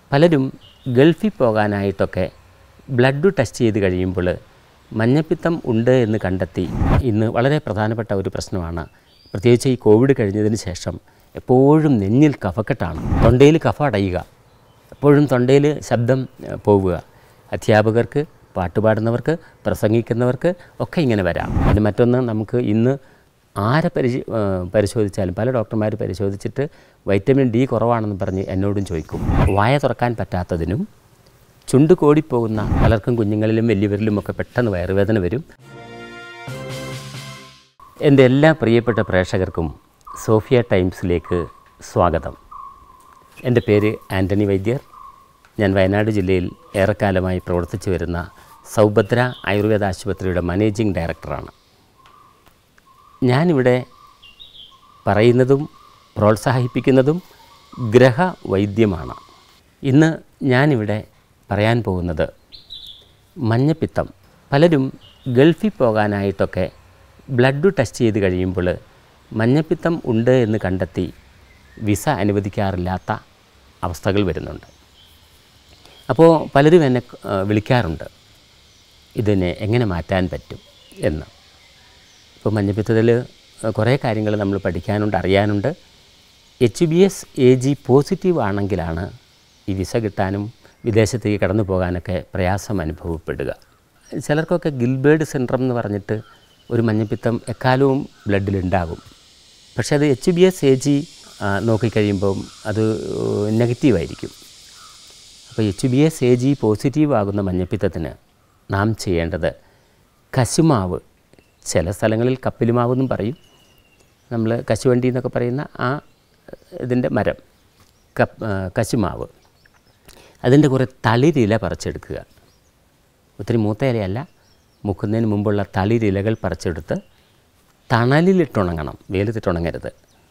പലരും ഗൾഫിൽ പോകാനായിട്ടൊക്കെ blood test ചെയ്ത് കഴിയുമ്പോൾ മഞ്ഞപ്പിത്തം ഉണ്ട് എന്ന് കണ്ടെത്തി ഇന്ന് വളരെ പ്രധാനപ്പെട്ട ഒരു പ്രശ്നമാണ് പ്രത്യേകിച്ച് ഈ കോവിഡ് കഴിഞ്ഞതിന് ശേഷം എപ്പോഴും നെഞ്ഞിൽ കഫക്കെട്ടാണ് തൊണ്ടയിൽ കഫ അടയുക എപ്പോഴും തൊണ്ടയിൽ ശബ്ദം ഏഹ്, പോവുക അധ്യാപകർക്ക് പാട്ടുപാടുന്നവർക്ക് പ്രസംഗിക്കുന്നവർക്ക് ഒക്കെ ഇങ്ങനെ വരാം പിന്നെ മറ്റൊന്ന് നമുക്ക് ഇന്ന് ആരെ പരിശ ഏഹ്, പരിശോധിച്ചാലും പല ഡോക്ടർമാർ പരിശോധിച്ചിട്ട് വൈറ്റമിൻ ഡി കുറവാണെന്ന് പറഞ്ഞ് എന്നോടും ചോദിക്കും വായ തുറക്കാൻ പറ്റാത്തതിനും ചുണ്ട് കോടിപ്പോകുന്ന പലർക്കും കുഞ്ഞുങ്ങളിലും വലിയവരിലും ഒക്കെ പെട്ടെന്ന് വയറുവേദന വരും എൻ്റെ എല്ലാ പ്രിയപ്പെട്ട പ്രേക്ഷകർക്കും സോഫിയ ടൈംസിലേക്ക് സ്വാഗതം എൻ്റെ പേര് ആൻ്റണി വൈദ്യർ ഞാൻ വയനാട് ജില്ലയിൽ ഏറെക്കാലമായി പ്രവർത്തിച്ചു വരുന്ന സൗഭദ്ര ആയുർവേദ ആശുപത്രിയുടെ മാനേജിംഗ് ഡയറക്ടറാണ് ഞാനിവിടെ പറയുന്നതും പ്രോത്സാഹിപ്പിക്കുന്നതും ഗ്രഹവൈദ്യമാണ് ഇന്ന് ഞാനിവിടെ പറയാൻ പോകുന്നത് മഞ്ഞപ്പിത്തം പലരും ഗൾഫിൽ പോകാനായിട്ടൊക്കെ ബ്ലഡ് ടെസ്റ്റ് ചെയ്ത് കഴിയുമ്പോൾ മഞ്ഞപ്പിത്തം ഉണ്ട് എന്ന് കണ്ടെത്തി വിസ അനുവദിക്കാറില്ലാത്ത അവസ്ഥകൾ വരുന്നുണ്ട് അപ്പോൾ പലരും എന്നെ ആ, വിളിക്കാറുണ്ട് ഇതിനെ എങ്ങനെ മാറ്റാൻ പറ്റും എന്ന് ഇപ്പോൾ മഞ്ഞപ്പിത്തത്തിൽ കുറേ കാര്യങ്ങൾ നമ്മൾ പഠിക്കാനുണ്ട് അറിയാനുണ്ട് H B S A G positive ആണെങ്കിലാണ് ഈ വിസ കിട്ടാനും വിദേശത്തേക്ക് കടന്നു പോകാനൊക്കെ പ്രയാസം അനുഭവപ്പെടുക ചിലർക്കൊക്കെ ഗിൽബേർഡ് സിൻഡ്രം എന്ന് പറഞ്ഞിട്ട് ഒരു മഞ്ഞപ്പിത്തം എക്കാലവും ബ്ലഡിലുണ്ടാകും പക്ഷേ അത് H B S A G നോക്കിക്കഴിയുമ്പം അത് നെഗറ്റീവായിരിക്കും അപ്പോൾ H B S A G positive ആകുന്ന മഞ്ഞപ്പിത്തത്തിന് നാം ചെയ്യേണ്ടത് കശുമാവ് ചില സ്ഥലങ്ങളിൽ കപ്പിലുമാവ് എന്നും പറയും നമ്മൾ കശുവണ്ടി എന്നൊക്കെ പറയുന്ന ആ ഇതിൻ്റെ മരം കപ്പ് ആ, കശുമാവ് അതിൻ്റെ കുറേ തളിരില പറിച്ചെടുക്കുക ഒത്തിരി മൂത്ത ഇലയല്ല മുക്കുന്നതിന് മുമ്പുള്ള തളിരിലകൾ പറിച്ചെടുത്ത് തണലിലിട്ടുണങ്ങണം വെയിലത്തിട്ടുണങ്ങരുത്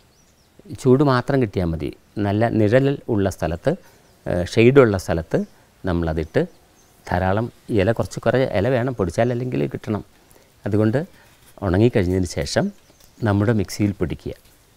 ചൂട് മാത്രം കിട്ടിയാൽ മതി നല്ല നിഴൽ ഉള്ള സ്ഥലത്ത് ഷെയ്ഡുള്ള സ്ഥലത്ത് നമ്മളതിട്ട് ധാരാളം ഇല കുറച്ച് കുറേ ഇല വേണം പൊടിച്ചാൽ അല്ലെങ്കിൽ കിട്ടണം അതുകൊണ്ട് ഉണങ്ങിക്കഴിഞ്ഞതിന് ശേഷം നമ്മുടെ മിക്സിയിൽ പൊടിക്കുക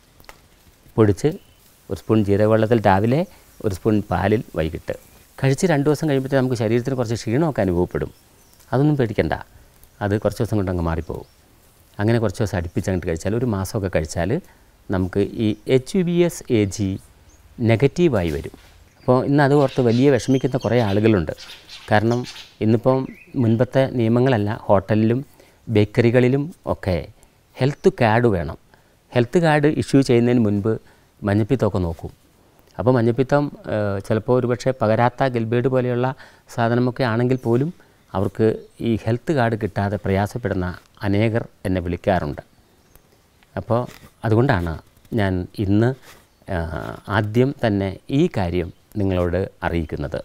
പൊടിച്ച് ഒരു സ്പൂൺ ജീരകവെള്ളത്തിൽ രാവിലെ ഒരു സ്പൂൺ പാലിൽ വൈകിട്ട് കഴിച്ച് രണ്ട് ദിവസം കഴിയുമ്പോഴത്തേക്ക് നമുക്ക് ശരീരത്തിന് കുറച്ച് ക്ഷീണമൊക്കെ അനുഭവപ്പെടും അതൊന്നും പേടിക്കണ്ട അത് കുറച്ച് ദിവസം കൊണ്ട് അങ്ങ് മാറിപ്പോകും അങ്ങനെ കുറച്ച് ദിവസം അടുപ്പിച്ച് അങ്ങോട്ട് കഴിച്ചാൽ ഒരു മാസമൊക്കെ കഴിച്ചാൽ നമുക്ക് ഈ H U B S A G നെഗറ്റീവായി വരും അപ്പോൾ ഇന്ന് അത് ഓർത്ത് വലിയ വിഷമിക്കുന്ന കുറേ ആളുകളുണ്ട് കാരണം ഇന്നിപ്പം മുൻപത്തെ നിയമങ്ങളല്ല ഹോട്ടലിലും ബേക്കറികളിലും ഒക്കെ ഹെൽത്ത് കാർഡ് വേണം ഹെൽത്ത് കാർഡ് ഇഷ്യൂ ചെയ്യുന്നതിന് മുൻപ് മഞ്ഞപ്പിത്തമൊക്കെ നോക്കും അപ്പോൾ മഞ്ഞപ്പിത്തം ഏഹ്, ചിലപ്പോൾ ഒരുപക്ഷെ പകരാത്ത ഗിൽബേഡ് പോലെയുള്ള സാധനമൊക്കെ ആണെങ്കിൽ പോലും അവർക്ക് ഈ ഹെൽത്ത് കാർഡ് കിട്ടാതെ പ്രയാസപ്പെടുന്ന അനേകർ എന്നെ വിളിക്കാറുണ്ട് അപ്പോൾ അതുകൊണ്ടാണ് ഞാൻ ഇന്ന് ആ, ആദ്യം തന്നെ ഈ കാര്യം നിങ്ങളോട് അറിയിക്കുന്നത്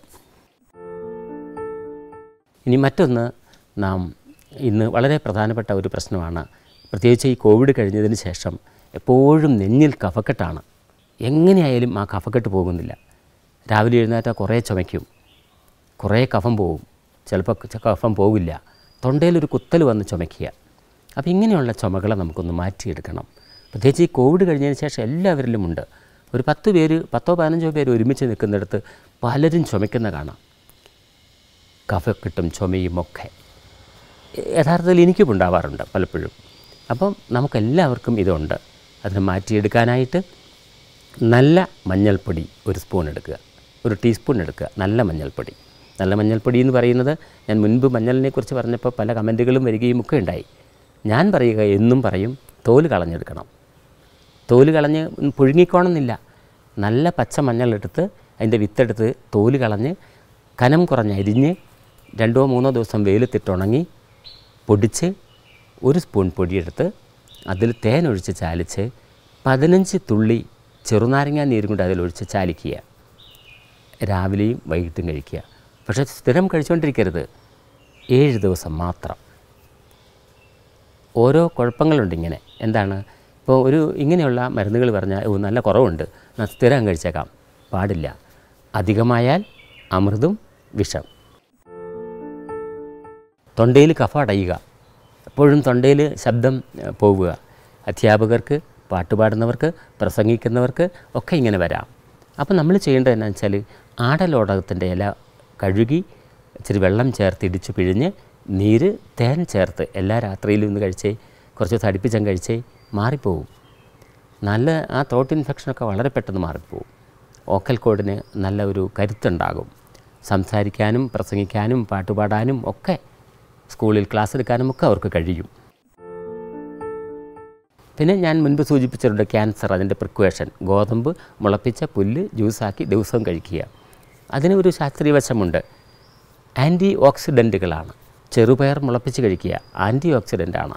ഇനി മറ്റൊന്ന് നാം ഇന്ന് വളരെ പ്രധാനപ്പെട്ട ഒരു പ്രശ്നമാണ് പ്രത്യേകിച്ച് ഈ കോവിഡ് കഴിഞ്ഞതിന് ശേഷം എപ്പോഴും നെഞ്ഞിൽ കഫക്കെട്ടാണ് എങ്ങനെയായാലും ആ കഫക്കെട്ട് പോകുന്നില്ല രാവിലെ എഴുന്നേറ്റാൽ കുറേ ചുമയ്ക്കും കുറേ കഫം പോവും ചിലപ്പോൾ ക- കഫം പോവില്ല തൊണ്ടയിലൊരു കുത്തൽ വന്ന് ചുമയ്ക്കുക അപ്പോൾ ഇങ്ങനെയുള്ള ചുമകളെ നമുക്കൊന്ന് മാറ്റിയെടുക്കണം പ്രത്യേകിച്ച് ഈ കോവിഡ് കഴിഞ്ഞതിന് ശേഷം എല്ലാവരിലും ഉണ്ട് ഒരു പത്ത് പേര് പത്തോ പതിനഞ്ചോ പേര് ഒരുമിച്ച് നിൽക്കുന്നിടത്ത് പലരും ചുമയ്ക്കുന്ന കാണാം കഫക്കെട്ടും ചുമയും ഒക്കെ യഥാർത്ഥത്തിൽ എനിക്കും ഉണ്ടാവാറുണ്ട് പലപ്പോഴും അപ്പം നമുക്കെല്ലാവർക്കും ഇതുണ്ട് അതിനെ മാറ്റിയെടുക്കാനായിട്ട് നല്ല മഞ്ഞൾപ്പൊടി ഒരു സ്പൂൺ എടുക്കുക ഒരു ടീസ്പൂൺ എടുക്കുക നല്ല മഞ്ഞൾപ്പൊടി നല്ല മഞ്ഞൾപ്പൊടി എന്ന് പറയുന്നത് ഞാൻ മുൻപ് മഞ്ഞളിനെ കുറിച്ച് പറഞ്ഞപ്പോൾ പല കമൻറ്റുകളും വരികയും ഒക്കെ ഉണ്ടായി ഞാൻ പറയുക എന്നും പറയും തോല് കളഞ്ഞെടുക്കണം തോല് കളഞ്ഞ് പുഴുങ്ങിക്കോണമെന്നില്ല നല്ല പച്ച മഞ്ഞളെടുത്ത് അതിൻ്റെ വിത്തെടുത്ത് തോല് കളഞ്ഞ് കനം കുറഞ്ഞ് അരിഞ്ഞ് രണ്ടോ മൂന്നോ ദിവസം വെയിലത്തിട്ടുണങ്ങി പൊടിച്ച് ഒരു സ്പൂൺ പൊടിയെടുത്ത് അതിൽ തേനൊഴിച്ച് ചാലിച്ച് പതിനഞ്ച് തുള്ളി ചെറുനാരങ്ങ നീരും കൊണ്ട് അതിലൊഴിച്ച് ചാലിക്കുക രാവിലെയും വൈകിട്ടും കഴിക്കുക പക്ഷേ സ്ഥിരം കഴിച്ചുകൊണ്ടിരിക്കരുത് ഏഴ് ദിവസം മാത്രം ഓരോ കുഴപ്പങ്ങളുണ്ട് ഇങ്ങനെ എന്താണ് ഇപ്പോൾ ഒരു ഇങ്ങനെയുള്ള മരുന്നുകൾ പറഞ്ഞാൽ ഓ നല്ല കുറവുണ്ട് എന്നാൽ സ്ഥിരം കഴിച്ചേക്കാം പാടില്ല അധികമായാൽ അമൃതും വിഷം തൊണ്ടയിൽ കഫ അടയുക എപ്പോഴും തൊണ്ടയിൽ ശബ്ദം ഏഹ്, പോവുക അധ്യാപകർക്ക് പാട്ടുപാടുന്നവർക്ക് പ്രസംഗിക്കുന്നവർക്ക് ഒക്കെ ഇങ്ങനെ വരാം അപ്പോൾ നമ്മൾ ചെയ്യേണ്ടത് എന്നാന്ന് വെച്ചാൽ ആടലോടകത്തിൻ്റെ ഇല കഴുകി ഇച്ചിരി വെള്ളം ചേർത്ത് ഇടിച്ച് പിഴിഞ്ഞ് നീര് തേൻ ചേർത്ത് എല്ലാ രാത്രിയിലും ഇന്ന് കഴിച്ചേ കുറച്ച് ദിവസം അടുപ്പിച്ചങ്ങ് കഴിച്ചേ മാറിപ്പോവും നല്ല ആ ത്രോട്ട് ഇൻഫെക്ഷനൊക്കെ വളരെ പെട്ടെന്ന് മാറിപ്പോവും ഓക്കൽ കോഡിന് നല്ല ഒരു കരുത്തുണ്ടാകും സംസാരിക്കാനും പ്രസംഗിക്കാനും പാട്ടുപാടാനും ഒക്കെ സ്കൂളിൽ ക്ലാസ് എടുക്കാനും ഒക്കെ അവർക്ക് കഴിയും പിന്നെ ഞാൻ മുൻപ് സൂചിപ്പിച്ചിട്ടുണ്ട് ക്യാൻസർ അതിൻ്റെ പ്രിക്വേഷൻ ഗോതമ്പ് മുളപ്പിച്ച പുല്ല് ജ്യൂസാക്കി ദിവസവും കഴിക്കുക അതിന് ഒരു ശാസ്ത്രീയ വശമുണ്ട് ആൻറ്റി ഓക്സിഡൻറ്റുകളാണ് ചെറുപയർ മുളപ്പിച്ച് കഴിക്കുക ആൻറ്റി ഓക്സിഡൻ്റാണ്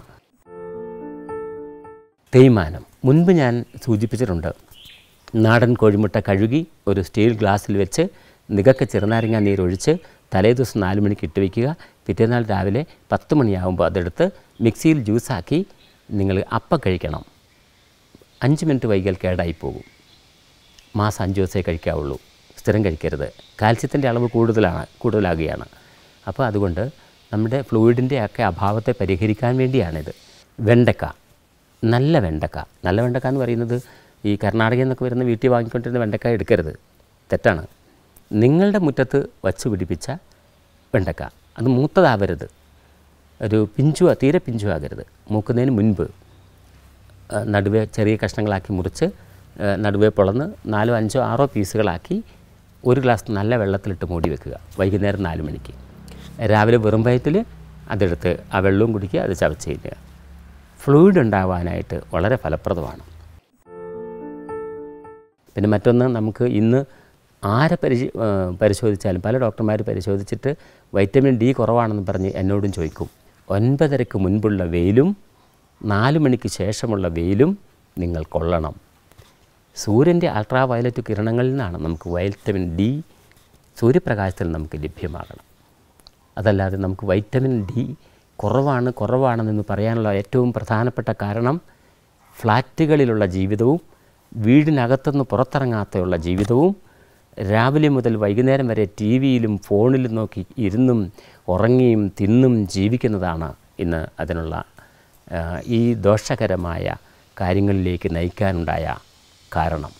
തേയ്മാനം മുൻപ് ഞാൻ സൂചിപ്പിച്ചിട്ടുണ്ട് നാടൻ കോഴിമുട്ട കഴുകി ഒരു സ്റ്റീൽ ഗ്ലാസ്സിൽ വെച്ച് നികക്ക ചെറുനാരങ്ങ നീരൊഴിച്ച് തലേ ദിവസം നാല് മണിക്ക് ഇട്ട് വയ്ക്കുക പിറ്റേന്നാൾ രാവിലെ പത്ത് മണിയാകുമ്പോൾ അതെടുത്ത് മിക്സിയിൽ ജ്യൂസാക്കി നിങ്ങൾ അപ്പം കഴിക്കണം അഞ്ച് മിനിറ്റ് വൈകിയാൽ കേടായി പോകും മാസം അഞ്ച് ദിവസമേ കഴിക്കാവുള്ളൂ സ്ഥിരം കഴിക്കരുത് കാൽസ്യത്തിൻ്റെ അളവ് കൂടുതലാണ് കൂടുതലാകുകയാണ് അപ്പോൾ അതുകൊണ്ട് നമ്മുടെ ഫ്ലൂയിഡിൻ്റെ ഒക്കെ അഭാവത്തെ പരിഹരിക്കാൻ വേണ്ടിയാണിത് വെണ്ടക്ക നല്ല വെണ്ടക്ക നല്ല വെണ്ടക്ക എന്ന് പറയുന്നത് ഈ കർണാടകയിൽ നിന്നൊക്കെ വരുന്ന വീട്ടിൽ വാങ്ങിക്കൊണ്ടിരുന്ന വെണ്ടക്ക എടുക്കരുത് തെറ്റാണ് നിങ്ങളുടെ മുറ്റത്ത് വച്ച് പിടിപ്പിച്ച വെണ്ടക്ക അത് മൂത്തതാവരുത് ഒരു പിഞ്ചു തീരെ പിഞ്ചു ആകരുത് മൂക്കുന്നതിന് മുൻപ് ആ, നടുവേ ചെറിയ കഷ്ണങ്ങളാക്കി മുറിച്ച് ആ, നടുവേ പൊളന്ന് നാലോ അഞ്ചോ ആറോ പീസുകളാക്കി ഒരു ഗ്ലാസ് നല്ല വെള്ളത്തിലിട്ട് മൂടി വെക്കുക വൈകുന്നേരം നാല് മണിക്ക് രാവിലെ വെറും വയറ്റിൽ അതെടുത്ത് ആ വെള്ളവും കുടിക്കുക അത് ചവച്ച് കഴിഞ്ഞുക ഫ്ലൂയിഡ് ഉണ്ടാവാനായിട്ട് വളരെ ഫലപ്രദമാണ് പിന്നെ മറ്റൊന്ന് നമുക്ക് ഇന്ന് ആരെ പരിശ ആ, പരിശോധിച്ചാലും പല ഡോക്ടർമാർ പരിശോധിച്ചിട്ട് വൈറ്റമിൻ ഡി കുറവാണെന്ന് പറഞ്ഞ് എന്നോടും ചോദിക്കും ഒൻപതരക്ക് മുൻപുള്ള വെയിലും നാല് മണിക്ക് ശേഷമുള്ള വെയിലും നിങ്ങൾ കൊള്ളണം സൂര്യൻ്റെ അൾട്രാ വയലറ്റ് കിരണങ്ങളിൽ നിന്നാണ് നമുക്ക് വൈറ്റമിൻ ഡി സൂര്യപ്രകാശത്തിൽ നമുക്ക് ലഭ്യമാകണം അതല്ലാതെ നമുക്ക് വൈറ്റമിൻ ഡി കുറവാണ് കുറവാണെന്ന് പറയാനുള്ള ഏറ്റവും പ്രധാനപ്പെട്ട കാരണം ഫ്ലാറ്റുകളിലുള്ള ജീവിതവും വീടിനകത്തുനിന്ന് പുറത്തിറങ്ങാത്തുള്ള ജീവിതവും രാവിലെ മുതൽ വൈകുന്നേരം വരെ ടി വിയിലും ഫോണിലും നോക്കി ഇരുന്നും ഉറങ്ങിയും തിന്നും ജീവിക്കുന്നതാണ് ഇന്ന് അതിനുള്ള ആ, ഈ ദോഷകരമായ കാര്യങ്ങളിലേക്ക് നയിക്കാനുണ്ടായ കാരണം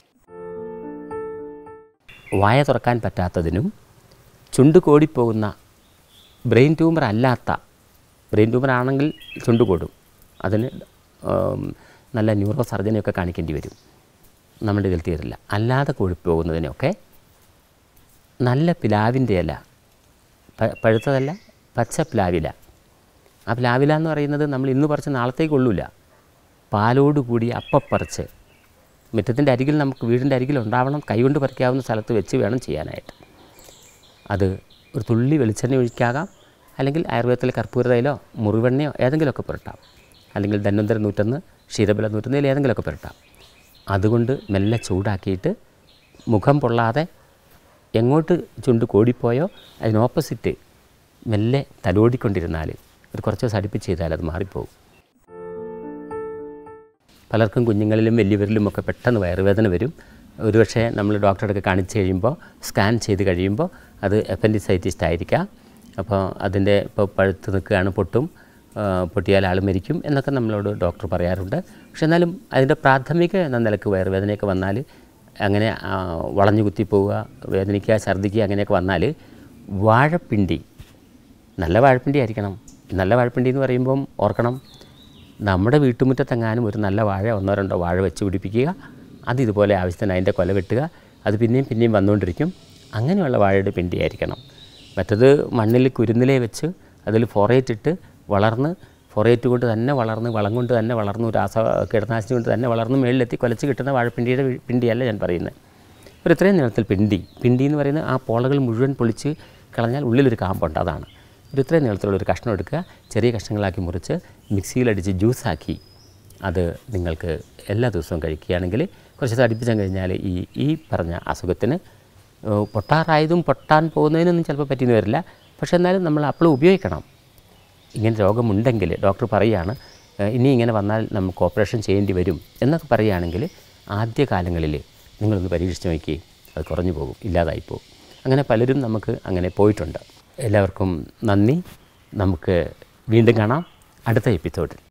വായ തുറക്കാൻ പറ്റാത്തതിനും ചുണ്ട് കോടിപ്പോകുന്ന ബ്രെയിൻ ട്യൂമർ അല്ലാത്ത ബ്രെയിൻ ട്യൂമർ ആണെങ്കിൽ ചുണ്ട് കോടും അതിന് ഉം, നല്ല ന്യൂറോ സർജനെയൊക്കെ കാണിക്കേണ്ടി വരും നമ്മുടെ ഇതിൽ തീരില്ല അല്ലാതെ കോഴിപ്പോകുന്നതിനൊക്കെ നല്ല പ്ലാവിൻ്റെ ഇല പ- പഴുത്തതല്ല പച്ച പ്ലാവില ആ പ്ലാവില എന്ന് പറയുന്നത് നമ്മൾ ഇന്ന് പറിച്ച് നാളത്തേക്ക് കൊള്ളൂല പാലോട് കൂടി അപ്പപ്പറിച്ച് മുറ്റത്തിൻ്റെ അരികിൽ നമുക്ക് വീടിൻ്റെ അരികിൽ ഉണ്ടാവണം കൈകൊണ്ട് പറിക്കാവുന്ന സ്ഥലത്ത് വെച്ച് വേണം ചെയ്യാനായിട്ട് അത് ഒരു തുള്ളി വെളിച്ചെണ്ണ ഒഴിക്കാകാം അല്ലെങ്കിൽ ആയുർവേദത്തിലെ കർപ്പൂര തൈലോ മുറിവെണ്ണയോ ഏതെങ്കിലുമൊക്കെ പുരട്ടാം അല്ലെങ്കിൽ ധന്വന്തര നൂറ്റൊന്ന് ക്ഷീരബല നൂറ്റൊന്നിൽ ഏതെങ്കിലുമൊക്കെ പുരട്ടാം അതുകൊണ്ട് മെല്ലെ ചൂടാക്കിയിട്ട് മുഖം പൊള്ളാതെ എങ്ങോട്ട് ചുണ്ട് കോടിപ്പോയോ അതിന് ഓപ്പോസിറ്റ് മെല്ലെ തലോടിക്കൊണ്ടിരുന്നാൽ ഒരു കുറച്ച് ദിവസം അടുപ്പിച്ച് ചെയ്താൽ അത് മാറിപ്പോകും പലർക്കും കുഞ്ഞുങ്ങളിലും വലിയവരിലും ഒക്കെ പെട്ടെന്ന് വയറുവേദന വരും ഒരുപക്ഷെ നമ്മൾ ഡോക്ടറെടുക്കെ കാണിച്ച് കഴിയുമ്പോൾ സ്കാൻ ചെയ്ത് കഴിയുമ്പോൾ അത് എപ്പൻഡിസൈറ്റിസ്റ്റ് ആയിരിക്കാം അപ്പോൾ അതിൻ്റെ ഇപ്പോൾ പഴുത്ത് നിൽക്കുകയാണ് പൊട്ടും ആ, പൊട്ടിയാൽ ആൾ മരിക്കും എന്നൊക്കെ നമ്മളോട് ഡോക്ടർ പറയാറുണ്ട് പക്ഷെ എന്നാലും അതിൻ്റെ പ്രാഥമിക എന്ന നിലക്ക് വയറുവേദനയൊക്കെ വന്നാൽ അങ്ങനെ ആ, വളഞ്ഞു കുത്തി പോവുക വേദനിക്കുക ഛർദ്ദിക്കുക അങ്ങനെയൊക്കെ വന്നാൽ വാഴപ്പിണ്ടി നല്ല വാഴപ്പിണ്ടി ആയിരിക്കണം നല്ല വാഴപ്പിണ്ടി എന്ന് പറയുമ്പം ഓർക്കണം നമ്മുടെ വീട്ടുമുറ്റത്തെങ്ങാനും ഒരു നല്ല വാഴ ഒന്നോ രണ്ടോ വാഴ വെച്ച് പിടിപ്പിക്കുക അത് ഇതുപോലെ ആവശ്യത്തിന് അതിൻ്റെ കൊല വെട്ടുക അത് പിന്നെയും പിന്നെയും വന്നുകൊണ്ടിരിക്കും അങ്ങനെയുള്ള വാഴയുടെ പിണ്ടിയായിരിക്കണം മറ്റത് മണ്ണിൽ കുരുന്നിലേ വെച്ച് അതിൽ ഫോറേറ്റ് ഇട്ട് വളർന്ന് ഫോറേറ്റ് കൊണ്ട് തന്നെ വളർന്ന് വളം കൊണ്ട് തന്നെ വളർന്നു രാസ കീടനാശിനി കൊണ്ട് തന്നെ വളർന്ന് മേളിലെത്തി കൊലച്ച് കിട്ടുന്ന വാഴപ്പിണ്ടിയുടെ വി- പിണ്ടിയല്ല ഞാൻ പറയുന്നത് ഒരു ഇത്രയും നീളത്തിൽ പിണ്ടി പിണ്ടി എന്ന് പറയുന്നത് ആ പോളകൾ മുഴുവൻ പൊളിച്ച് കളഞ്ഞാൽ ഉള്ളിലൊരു കാമ്പുണ്ട് അതാണ് ഒരു ഇത്രയും നീളത്തിലുള്ള ഒരു കഷ്ണം എടുക്കുക ചെറിയ കഷ്ണങ്ങളാക്കി മുറിച്ച് മിക്സിയിലടിച്ച് ജ്യൂസാക്കി അത് നിങ്ങൾക്ക് എല്ലാ ദിവസവും കഴിക്കുകയാണെങ്കിൽ കുറച്ച് ദിവസം അടുപ്പിച്ചാൽ കഴിഞ്ഞാൽ ഈ ഈ പറഞ്ഞ അസുഖത്തിന് ഏഹ്, പൊട്ടാറായതും പൊട്ടാൻ പോകുന്നതിനൊന്നും ചിലപ്പോൾ പറ്റിയെന്ന് വരില്ല പക്ഷേ എന്നാലും നമ്മൾ അപ്പോഴും ഉപയോഗിക്കണം ഇങ്ങനെ രോഗമുണ്ടെങ്കിൽ ഡോക്ടർ പറയുകയാണ് "ഏഹ്, ഇനി ഇങ്ങനെ വന്നാൽ നമുക്ക് ഓപ്പറേഷൻ ചെയ്യേണ്ടി വരും എന്നൊക്കെ പറയുകയാണെങ്കിൽ ആദ്യകാലങ്ങളിൽ നിങ്ങളൊന്ന് പരീക്ഷിച്ച് നോക്കി അത് കുറഞ്ഞു പോകും ഇല്ലാതായി പോകും അങ്ങനെ പലരും നമുക്ക് അങ്ങനെ പോയിട്ടുണ്ട് എല്ലാവർക്കും നന്ദി നമുക്ക് വീണ്ടും കാണാം അടുത്ത എപ്പിസോഡിൽ